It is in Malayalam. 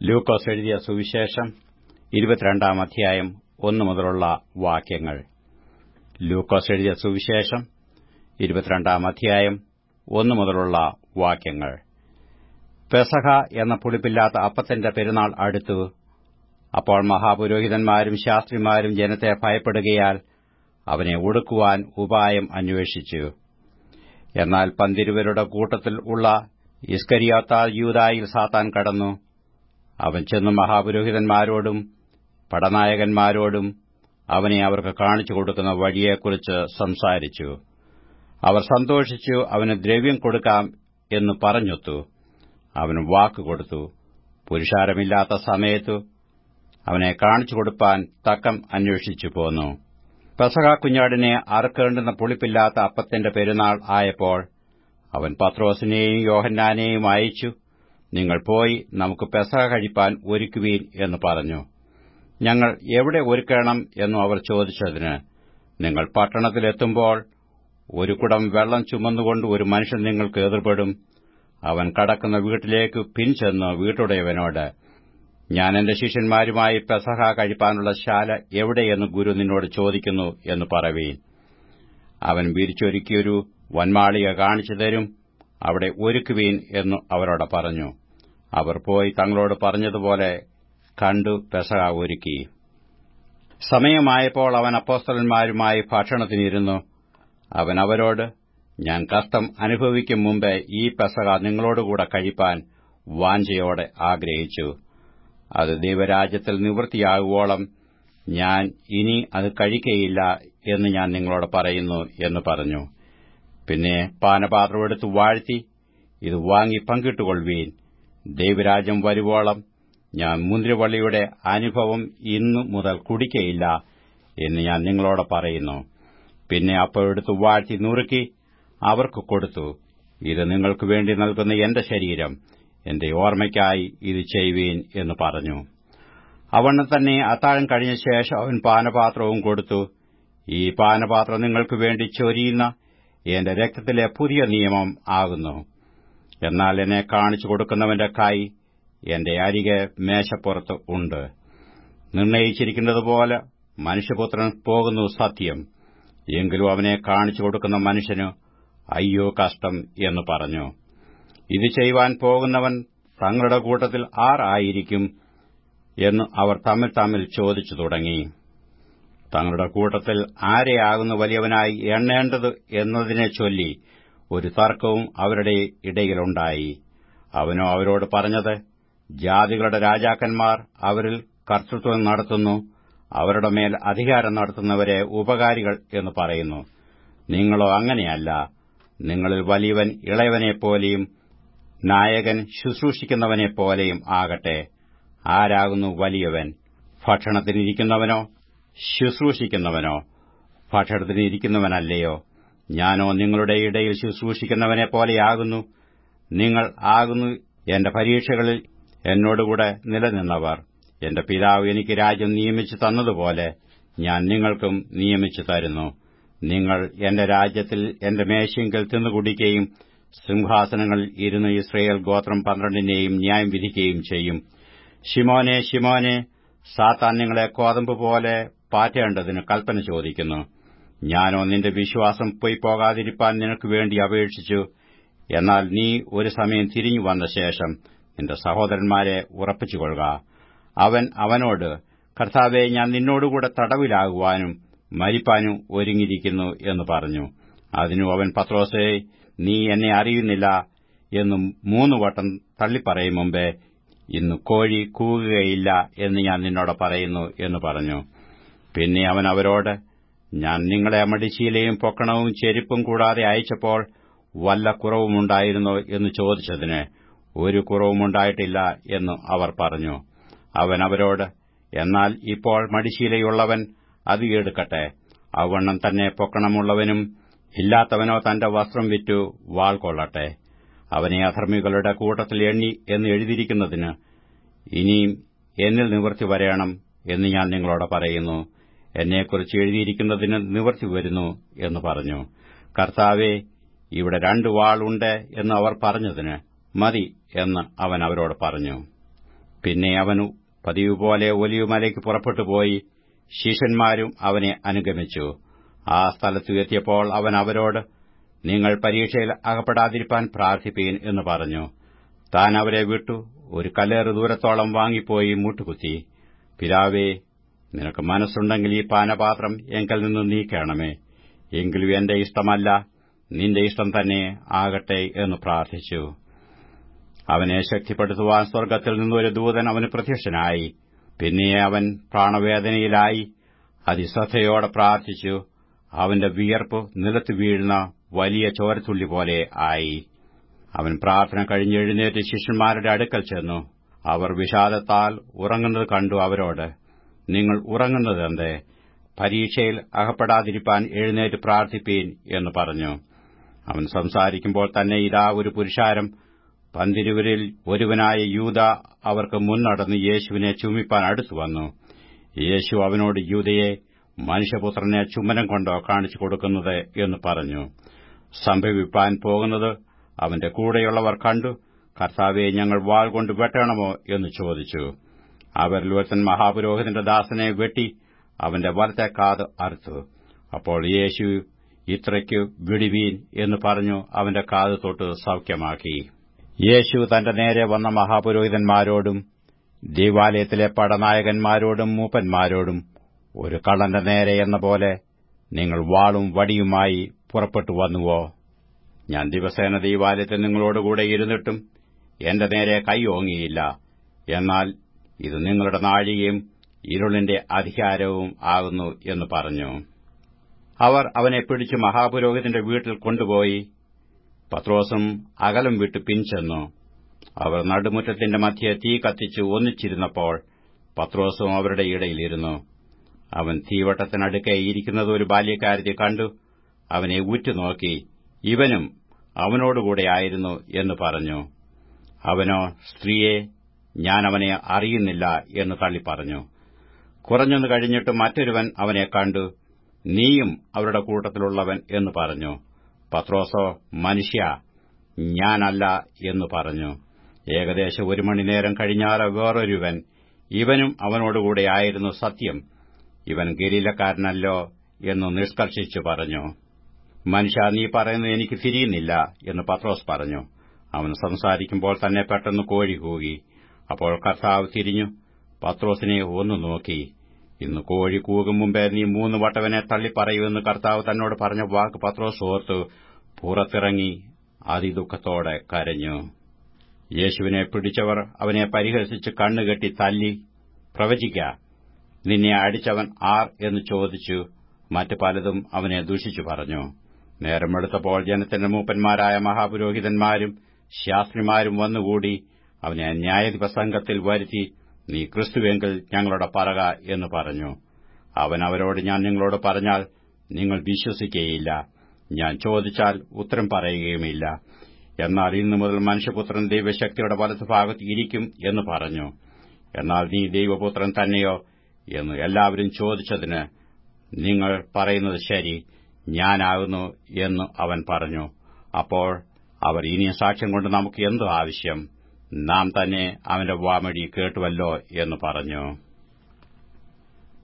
ലൂക്കോസ് എഴുതിയ സുവിശേഷം ഇരുപത്തിരണ്ടാം അധ്യായം ഒന്നു മുതലുള്ള വാക്യങ്ങൾ ലൂക്കോസ് എഴുതിയ സുവിശേഷം ഇരുപത്തിരണ്ടാം അധ്യായം ഒന്നു മുതലുള്ള വാക്യങ്ങൾ പെസഹ എന്ന പുളിപ്പില്ലാത്ത അപ്പത്തിന്റെ പെരുന്നാൾ അടുത്തു അപ്പോൾ മഹാപുരോഹിതന്മാരും ശാസ്ത്രിമാരും ജനത്തെ ഭയപ്പെടുകയാൽ അവനെ ഒടുക്കുവാൻ ഉപായം അന്വേഷിച്ചു എന്നാൽ പന്തിരുവരുടെ കൂട്ടത്തിൽ ഉള്ള ഇസ്കരിയാത്താൽ യൂതായിൽ സാത്താൻ കടന്നു അവൻ ചെന്ന് മഹാപുരോഹിതന്മാരോടും പടനായകന്മാരോടും അവനെ അവർക്ക് കാണിച്ചു കൊടുക്കുന്ന വഴിയെക്കുറിച്ച് സംസാരിച്ചു അവർ സന്തോഷിച്ചു അവന് ദ്രവ്യം കൊടുക്കാം എന്ന് പറഞ്ഞൊത്തു അവന് വാക്കുകൊടുത്തു പുരുഷാരമില്ലാത്ത സമയത്തു അവനെ കാണിച്ചു കൊടുപ്പാൻ തക്കം അന്വേഷിച്ചു പോന്നു പെസഹ കുഞ്ഞാടിനെ അറുക്കേണ്ടുന്ന പുളിപ്പില്ലാത്ത അപ്പത്തിന്റെ പെരുന്നാൾ ആയപ്പോൾ അവൻ പത്രോസിനെയും യോഹന്നാനെയും അയച്ചു നിങ്ങൾ പോയി നമുക്ക് പെസഹ കഴിപ്പാൻ ഒരുക്കുവീൻ എന്ന് പറഞ്ഞു ഞങ്ങൾ എവിടെ ഒരുക്കണം എന്നു അവർ ചോദിച്ചതിന് നിങ്ങൾ പട്ടണത്തിലെത്തുമ്പോൾ ഒരു കുടം വെള്ളം ചുമന്നുകൊണ്ട് ഒരു മനുഷ്യൻ നിങ്ങൾക്ക് എതിർപ്പെടും അവൻ കടക്കുന്ന വീട്ടിലേക്ക് പിൻചെന്ന് വീട്ടുടയവനോട് ഞാൻ എന്റെ ശിഷ്യന്മാരുമായി പെസഹ കഴിപ്പാനുള്ള ശാല എവിടെയെന്ന് ഗുരു നിന്നോട് ചോദിക്കുന്നു എന്ന് പറവീൻ അവൻ വിരിച്ചൊരുക്കിയൊരു വന്മാളിക കാണിച്ചു തരും അവിടെ ഒരുക്കുവീൻ എന്നു അവരോട് പറഞ്ഞു അവർ പോയി തങ്ങളോട് പറഞ്ഞതുപോലെ കണ്ടു പെസഹ ഒരുക്കി സമയമായപ്പോൾ അവൻ അപ്പോസ്തലന്മാരുമായി ഭക്ഷണത്തിനിരുന്നു അവൻ അവരോട് ഞാൻ കഷ്ടം അനുഭവിക്കും മുമ്പേ ഈ പെസഹ നിങ്ങളോടുകൂടെ കഴിപ്പാൻ വാഞ്ചയോടെ ആഗ്രഹിച്ചു അത് ദൈവരാജ്യത്തിൽ നിവൃത്തിയാകുവോളം ഞാൻ ഇനി അത് കഴിക്കയില്ല എന്ന് ഞാൻ നിങ്ങളോട് പറയുന്നു എന്ന് പറഞ്ഞു പിന്നെ പാനപാത്രമെടുത്ത് വാഴ്ത്തി ഇത് വാങ്ങി പങ്കിട്ടുകൊള്ളുവീൻ ദൈവരാജ്യം വരുവോളം ഞാൻ മുന്തിരിവള്ളിയുടെ അനുഭവം ഇന്നു മുതൽ കുടിക്കയില്ല എന്ന് ഞാൻ നിങ്ങളോട് പറയുന്നു പിന്നെ അപ്പോഴെടുത്ത് വാഴ്ത്തി നുറുക്കി അവർക്ക് കൊടുത്തു ഇത് നിങ്ങൾക്ക് വേണ്ടി നൽകുന്ന എന്റെ ശരീരം എന്റെ ഓർമ്മയ്ക്കായി ഇത് ചെയ്യുവീൻ എന്ന് പറഞ്ഞു അവണ്ണം തന്നെ അത്താഴം കഴിഞ്ഞ ശേഷം അവൻ പാനപാത്രവും കൊടുത്തു ഈ പാനപാത്രം നിങ്ങൾക്ക് വേണ്ടി ചൊരിയുന്ന എന്റെ രക്തത്തിലെ പുതിയ നിയമം ആകുന്നു എന്നാൽ എന്നെ കാണിച്ചു കൊടുക്കുന്നവന്റെ കൈ എന്റെ അരികെ മേശപ്പുറത്ത് ഉണ്ട് നിർണയിച്ചിരിക്കുന്നതുപോലെ മനുഷ്യപുത്രൻ പോകുന്നു സത്യം എങ്കിലും അവനെ കാണിച്ചു കൊടുക്കുന്ന മനുഷ്യന് അയ്യോ കഷ്ടം എന്ന് പറഞ്ഞു ഇത് ചെയ്യുവാൻ പോകുന്നവൻ തങ്ങളുടെ കൂട്ടത്തിൽ ആർ ആയിരിക്കും എന്ന് അവർ തമ്മിൽ തമ്മിൽ ചോദിച്ചു തുടങ്ങി തങ്ങളുടെ കൂട്ടത്തിൽ ആരെയാകുന്നു വലിയവനായി എണ്ണേണ്ടത് എന്നതിനെ ചൊല്ലി ഒരു തർക്കവും അവരുടെ ഇടയിലുണ്ടായി അവനോ അവരോട് പറഞ്ഞത് ജാതികളുടെ രാജാക്കന്മാർ അവരിൽ കർത്തൃത്വം നടത്തുന്നു അവരുടെ മേൽ അധികാരം നടത്തുന്നവരെ ഉപകാരികൾ എന്ന് പറയുന്നു നിങ്ങളോ അങ്ങനെയല്ല നിങ്ങളിൽ വലിയവൻ ഇളയവനെപ്പോലെയും നായകൻ ശുശ്രൂഷിക്കുന്നവനെപ്പോലെയും ആകട്ടെ ആരാകുന്നു വലിയവൻ ഭക്ഷണത്തിനിരിക്കുന്നവനോ ശുശ്രൂഷിക്കുന്നവനോ ഭക്ഷണത്തിനിരിക്കുന്നവനല്ലയോ ഞാനോ നിങ്ങളുടെ ഇടയിൽ ശുശ്രൂഷിക്കുന്നവനെ പോലെയാകുന്നു നിങ്ങൾ ആകുന്നു എന്റെ പരീക്ഷകളിൽ എന്നോടുകൂടെ നിലനിന്നവർ എന്റെ പിതാവ് എനിക്ക് രാജ്യം നിയമിച്ചു തന്നതുപോലെ ഞാൻ നിങ്ങൾക്കും നിയമിച്ചു തരുന്നു നിങ്ങൾ എന്റെ രാജ്യത്തിൽ എന്റെ മേശയെങ്കിൽ തിന്നുകുടിക്കുകയും സിംഹാസനങ്ങളിൽ ഇരുന്ന് ഇസ്രയേൽ ഗോത്രം പന്ത്രണ്ടിനെയും ന്യായം വിധിക്കുകയും ചെയ്യും ഷിമോനെ ഷിമോനെ സാത്താൻ നിങ്ങളെ കോതമ്പ് പോലെ പാറ്റേണ്ടതിന് കൽപ്പന ചോദിക്കുന്നു ഞാനോ നിന്റെ വിശ്വാസം പോയി പോകാതിരിപ്പാൻ നിനക്ക് വേണ്ടി അപേക്ഷിച്ചു എന്നാൽ നീ ഒരു സമയം തിരിഞ്ഞു വന്ന ശേഷം നിന്റെ സഹോദരന്മാരെ ഉറപ്പിച്ചുകൊള്ളുക അവൻ അവനോട് കർത്താവെ ഞാൻ നിന്നോടുകൂടെ തടവിലാകുവാനും മരിപ്പാനും ഒരുങ്ങിയിരിക്കുന്നു എന്ന് പറഞ്ഞു അതിനു അവൻ പത്രോസെ നീ എന്നെ അറിയുന്നില്ല എന്നും മൂന്നു വട്ടം തള്ളിപ്പറയും മുമ്പേ ഇന്ന് കോഴി കൂകുകയില്ല എന്ന് ഞാൻ നിന്നോട് പറയുന്നു എന്ന് പറഞ്ഞു പിന്നെ അവൻ അവരോട് ഞാൻ നിങ്ങളെ മടിശീലയും പൊക്കണവും ചെരുപ്പും കൂടാതെ അയച്ചപ്പോൾ വല്ല കുറവുമുണ്ടായിരുന്നോ എന്ന് ചോദിച്ചതിന് ഒരു കുറവുമുണ്ടായിട്ടില്ല എന്ന് അവർ പറഞ്ഞു അവൻ അവരോട് എന്നാൽ ഇപ്പോൾ മടിശീലയുള്ളവൻ അത് എടുക്കട്ടെ അവണ്ണം തന്നെ പൊക്കണമുള്ളവനും ഇല്ലാത്തവനോ തന്റെ വസ്ത്രം വിറ്റു വാൾ കൊള്ളട്ടെ അവനെ അധർമ്മികളുടെ കൂട്ടത്തിൽ എണ്ണി എന്ന് എഴുതിയിരിക്കുന്നതിന് ഇനിയും എന്നിൽ നിവൃത്തി വരയണം എന്ന് ഞാൻ നിങ്ങളോട് പറയുന്നു എന്നെക്കുറിച്ച് എഴുതിയിരിക്കുന്നതിന് നിവൃത്തി വരുന്നു എന്ന് പറഞ്ഞു കർത്താവെ ഇവിടെ രണ്ടു വാളുണ്ട് എന്ന് അവർ പറഞ്ഞതിന് മതി എന്ന് അവൻ അവരോട് പറഞ്ഞു പിന്നെ അവൻ പതിവ് പോലെ ഒലിവുമലയ്ക്ക് പുറപ്പെട്ടുപോയി ശിഷ്യന്മാരും അവനെ അനുഗമിച്ചു ആ സ്ഥലത്തു എത്തിയപ്പോൾ അവൻ അവരോട് നിങ്ങൾ പരീക്ഷയിൽ അകപ്പെടാതിരിപ്പാൻ പ്രാർത്ഥിപ്പീൻ എന്ന് പറഞ്ഞു താൻ അവരെ വിട്ടു ഒരു കല്ലേറ് ദൂരത്തോളം വാങ്ങിപ്പോയി മുട്ടുകുത്തി പിതാവേ നിനക്ക് മനസ്സുണ്ടെങ്കിൽ ഈ പാനപാത്രം എങ്കിൽ നിന്ന് നീക്കണമേ എങ്കിലും എന്റെ ഇഷ്ടമല്ല നിന്റെ ഇഷ്ടം തന്നെ ആകട്ടെ എന്ന് പ്രാർത്ഥിച്ചു അവനെ ശക്തിപ്പെടുത്തുവാൻ സ്വർഗ്ഗത്തിൽ നിന്നൊരു ദൂതൻ അവന് പ്രത്യക്ഷനായി പിന്നെ അവൻ പ്രാണവേദനയിലായി അതിശ്രദ്ധയോടെ പ്രാർത്ഥിച്ചു അവന്റെ വിയർപ്പ് നിലത്ത് വീഴുന്ന വലിയ ചോരത്തുള്ളി പോലെ ആയി അവൻ പ്രാർത്ഥന കഴിഞ്ഞെഴുന്നേറ്റ് ശിഷ്യന്മാരുടെ അടുക്കൽ ചെന്നു അവർ വിഷാദത്താൽ ഉറങ്ങുന്നത് കണ്ടു അവരോട് നിങ്ങൾ ഉറങ്ങുന്നതെന്തേ പരീക്ഷയിൽ അകപ്പെടാതിരിപ്പാൻ എഴുന്നേറ്റ് പ്രാർത്ഥിപ്പീൻ എന്ന് പറഞ്ഞു അവൻ സംസാരിക്കുമ്പോൾ തന്നെ ഇതാ ഒരു പുരുഷാരം പന്തിരുവരിൽ ഒരുവനായ യൂത അവർക്ക് മുന്നടന്ന് യേശുവിനെ ചുമിപ്പാൻ അടുത്തു വന്നു യേശു അവനോട് യൂതയെ മനുഷ്യപുത്രനെ ചുമനം കൊണ്ടോ കാണിച്ചു കൊടുക്കുന്നത് എന്ന് പറഞ്ഞു സംഭവിപ്പാൻ പോകുന്നത് അവന്റെ കൂടെയുള്ളവർ കണ്ടു കർത്താവെ ഞങ്ങൾ വാൾ കൊണ്ട് വെട്ടണമോ എന്ന് ചോദിച്ചു അവരിൽ ഒരുത്തൻ മഹാപുരോഹിതന്റെ ദാസനെ വെട്ടി അവന്റെ വലത്തെ കാത് അറുത്തു അപ്പോൾ യേശു ഇത്രയ്ക്ക് വിടിവീൻ എന്ന് പറഞ്ഞു അവന്റെ കാത് തൊട്ട് സൌഖ്യമാക്കി യേശു തന്റെ നേരെ വന്ന മഹാപുരോഹിതന്മാരോടും ദേവാലയത്തിലെ പടനായകന്മാരോടും മൂപ്പന്മാരോടും ഒരു കള്ളന്റെ നേരെ എന്ന പോലെ നിങ്ങൾ വാളും വടിയുമായി പുറപ്പെട്ടു വന്നുവോ ഞാൻ ദിവസേന ദൈവാലയത്തിൽ നിങ്ങളോടുകൂടെ ഇരുന്നിട്ടും എന്റെ നേരെ കൈ ഓങ്ങിയില്ല എന്നാൽ ഇത് നിങ്ങളുടെ നാഴികയും ഇരുളിന്റെ അധികാരവും ആകുന്നു എന്ന് പറഞ്ഞു അവർ അവനെ പിടിച്ച് മഹാപുരോഹിതന്റെ വീട്ടിൽ കൊണ്ടുപോയി പത്രോസും അകലം വിട്ട് പിൻചെന്നു അവർ നടുമുറ്റത്തിന്റെ മധ്യെ തീ കത്തിച്ച് ഒന്നിച്ചിരുന്നപ്പോൾ പത്രോസും അവരുടെ ഇടയിലിരുന്നു അവൻ തീവട്ടത്തിനടുക്കെ ഇരിക്കുന്നത് ഒരു ബാല്യക്കാരത്തെ കണ്ടു അവനെ ഉറ്റുനോക്കി ഇവനും അവനോടുകൂടെ ആയിരുന്നു എന്ന് പറഞ്ഞു അവനോ സ്ത്രീയെ ഞാൻ അവനെ അറിയുന്നില്ല എന്ന് തള്ളിപ്പറഞ്ഞു കുറഞ്ഞൊന്നു കഴിഞ്ഞിട്ട് മറ്റൊരുവൻ അവനെ കണ്ടു നീയും അവരുടെ കൂട്ടത്തിലുള്ളവൻ എന്ന് പറഞ്ഞു പത്രോസോ മനുഷ്യ ഞാനല്ല എന്ന് പറഞ്ഞു ഏകദേശം ഒരു മണിനേരം കഴിഞ്ഞാൽ വേറൊരുവൻ ഇവനും അവനോടുകൂടെ ആയിരുന്നു സത്യം ഇവൻ ഗലീലക്കാരനല്ലോ എന്ന് നിഷ്കർഷിച്ചു പറഞ്ഞു മനുഷ്യ നീ പറയുന്നത് എനിക്ക് തിരിയുന്നില്ല എന്ന് പത്രോസ് പറഞ്ഞു അവൻ സംസാരിക്കുമ്പോൾ തന്നെ പെട്ടെന്ന് കോഴി കൂകി അപ്പോൾ കർത്താവ് തിരിഞ്ഞു പത്രോസിനെ ഒന്നു നോക്കി ഇന്ന് കോഴി കൂകും മുമ്പേ നീ മൂന്ന് വട്ടവനെ തള്ളിപ്പറയുമെന്ന് കർത്താവ് തന്നോട് പറഞ്ഞ വാക്ക് പത്രോസ് ഓർത്ത് പുറത്തിറങ്ങി അതിദുഃഖത്തോടെ കരഞ്ഞു യേശുവിനെ പിടിച്ചവർ അവനെ പരിഹസിച്ച് കണ്ണുകെട്ടി തല്ലി പ്രവചിക്ക നിന്നെ അടിച്ചവൻ ആർ എന്ന് ചോദിച്ചു മറ്റു പലതും അവനെ ദൂഷിച്ചു പറഞ്ഞു നേരമെടുത്തപ്പോൾ ജനത്തിന്റെ മൂപ്പന്മാരായ മഹാപുരോഹിതന്മാരും ശാസ്ത്രിമാരും വന്നുകൂടി അവനെ ന്യായാധിപസംഘത്തിൽ വരുത്തി നീ ക്രിസ്തുവെങ്കിൽ ഞങ്ങളുടെ പറക എന്ന് പറഞ്ഞു അവൻ അവരോട് ഞാൻ നിങ്ങളോട് പറഞ്ഞാൽ നിങ്ങൾ വിശ്വസിക്കുകയില്ല ഞാൻ ചോദിച്ചാൽ ഉത്തരം പറയുകയുമില്ല എന്നാൽ ഇന്നു മുതൽ മനുഷ്യപുത്രൻ ദൈവശക്തിയുടെ വലതുഭാഗത്ത് ഇരിക്കും എന്ന് പറഞ്ഞു എന്നാൽ നീ ദൈവപുത്രൻ തന്നെയോ എന്ന് എല്ലാവരും ചോദിച്ചതിന് നിങ്ങൾ പറയുന്നത് ശരി ഞാനാകുന്നു എന്ന് അവൻ പറഞ്ഞു അപ്പോൾ അവർ ഇനിയും സാക്ഷ്യം കൊണ്ട് നമുക്ക് എന്തോ ആവശ്യം നാം തന്നെ അവന്റെ വാമഴി കേട്ടുവല്ലോ എന്ന് പറഞ്ഞു